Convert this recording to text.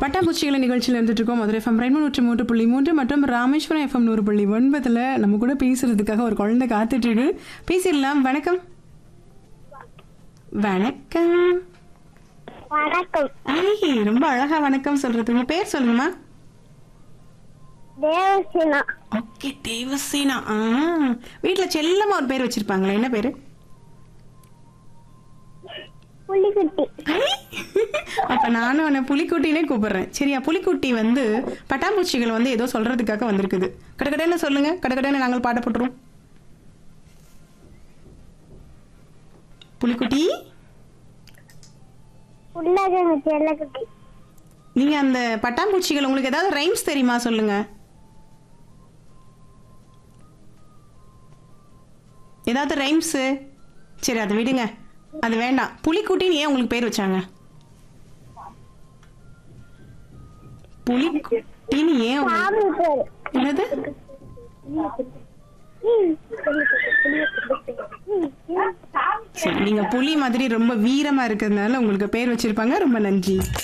பட்டாம்பூச்சிகளை நிகழ்ச்சியில் இருந்துட்டு இருக்கோம் மதுரை எஃப்எம் ரெண்டு நூற்றி மூன்று புள்ளி மூன்று மற்றும் ராமேஸ்வரம் எஃப்எம் நூறு புள்ளி ஒன்பதுல நம்ம கூட பேசுறதுக்காக ஒரு குழந்தை காத்துட்டு இருக்கு பேசிடலாம் வணக்கம் வணக்கம் வணக்கம் ஐய் ரொம்ப அழகா வணக்கம் சொல்றது உங்க பேர் சொல்லுங்கம்மா தேவசினா ஓகே தேவசேனா ஆ வீட்ல செல்லமா ஒரு பேர் வச்சிருப்பாங்களே என்ன பேரு புலிக்குட்டி ஐ! அப்ப நானும் உன்னை புலிக்குட்டினே கூப்பிடுறேன் சரியா புலிக்குட்டி வந்து பட்டாம்பூச்சிகள் வந்து ஏதோ சொல்றதுக்காக வந்திருக்குது கடகடன்னு சொல்லுங்க கடகடன்னு நாங்கள் பாட போட்டுருவோம் புலிக்குட்டி புள்ளகங்க செல்லக்குட்டி நீங்க அந்த பட்டாம்பூச்சிகள் உங்களுக்கு ஏதாவது ரைம்ஸ் தெரியுமா சொல்லுங்க ஏதாவது ரைம்ஸ் சரி அதை விடுங்க அது வேண்டாம் புலிக்குட்டின்னு ஏன் உங்களுக்கு பேர் வச்சாங்க புலிக்குட்டின்னு ஏன் உங்களுக்கு- சாமி பேரு என்னது சரி நீங்க புலி மாதிரி ரொம்ப வீரமா இருக்கிறதுனால உங்களுக்கு பேர் வச்சிருப்பாங்க ரொம்ப நன்றி